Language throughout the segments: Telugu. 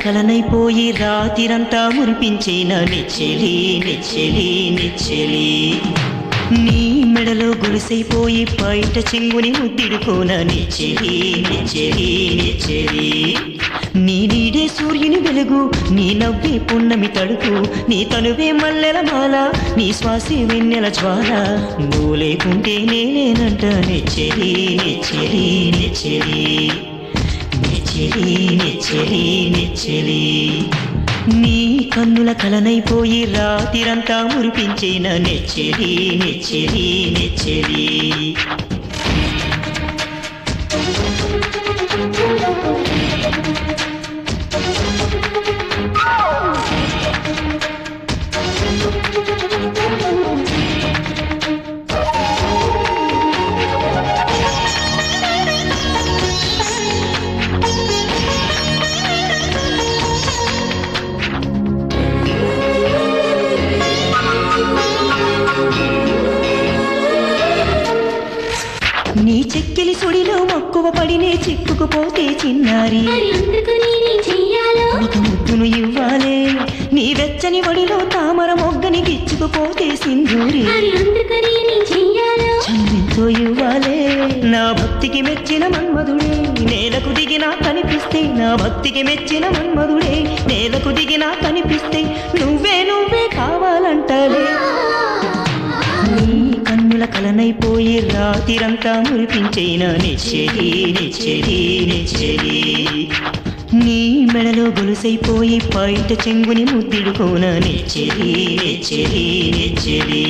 కలనైపోయి రాతిరంతా మురిపించేన నెచ్చెలి నెచ్చెలి నెచ్చెలి నీ మెడలో గొలుసైపోయి బయట చెంగుని ముద్దిడుకోన నెచ్చెలి నెచ్చెలి నెచ్చెలి నీ నీడే సూర్యుని వెలుగు నీ నవ్వే పున్నమి తడుపు నీ తనువే మల్లెల మాల నీ శ్వాసే వెన్నెల జ్వాల నువ్వు లేకుంటే నేనేనంట నెచ్చెలి నెచ్చెలి నెచ్చెలి నెచ్చెలి నెచ్చెలి నెచ్చెలి నీ కన్నుల కలనైపోయి రాతిరంతా మురిపించేన నెచ్చెలి నెచ్చెలి నెచ్చెలి నీ చెక్కిలి సుడిలో మక్కువ పడినే చిక్కుకుపోతే చిన్నారి మరి అందుకు నేనేం చెయ్యాలో ఒక ముద్దును ఇవ్వాలే నీ వెచ్చని వడిలో తామర మొగ్గని గిచ్చుకుపోతే సింధూరి మరి అందుకు నేనేం చెయ్యాలో చంద్రంతో ఇవ్వాలే నా భక్తికి మెచ్చిన మన్మధుడే నేలకు దిగినా కనిపిస్తే నా భక్తికి మెచ్చిన మన్మధుడే నేలకు దిగినా కనిపిస్తే నువ్వే నువ్వే కావాలంటాలే నీ కన్నుల కలనైపోయి రాతిరంతా మురిపించేన నెచ్చెలి నెచ్చెలి నెచ్చెలి నీ మెడలో గొలుసైపోయి బయట చెంగుని ముద్దిడుకోన నెచ్చెలి నెచ్చెలి నెచ్చెలి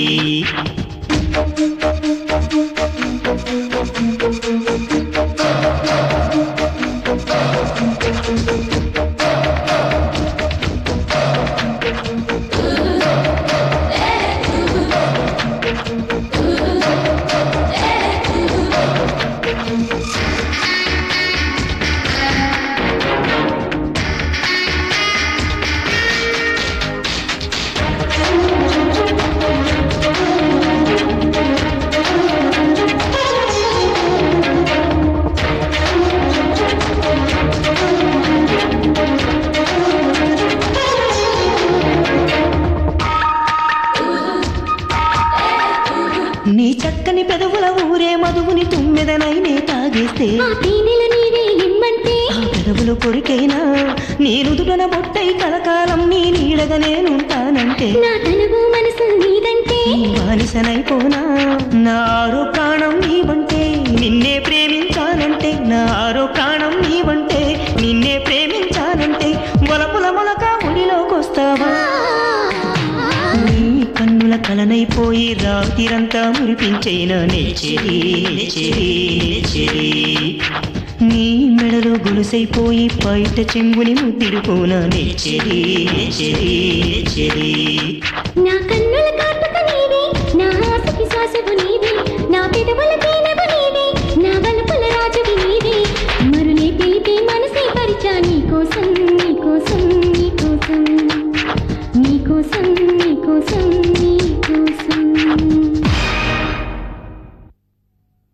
నీ చక్కని పెదవుల ఊరే మధువుని తుమ్మెదనైనే తాగేస్తే ఆ తేనెల నీవే ఇమ్మంటే ఆ పెదవులు కొరికైనా నీ నుదుటన బొట్టై కలకాలం నీ నీడగా నేనుంటానంటే నా తనువు మనసు నీదంటే నీ బానిసనైపోనా నా ఆరో ప్రాణం నీవంటే నిన్నే ప్రేమించానంటే నా ఆరో ప్రాణం నీవంటే నిన్నే ప్రేమించానంటే మొలపుల మొలక ఒడిలోకొస్తావా నీ కన్నుల కలనైపోయి రాతిరంతా మురిపించేన నెచ్చెలి నెచ్చెలి నెచ్చెలి నీ మెడలో గొలుసైపోయి బయట చెంగుని ముద్దిడుకోన నెచ్చెలి నెచ్చెలి నెచ్చెలి నా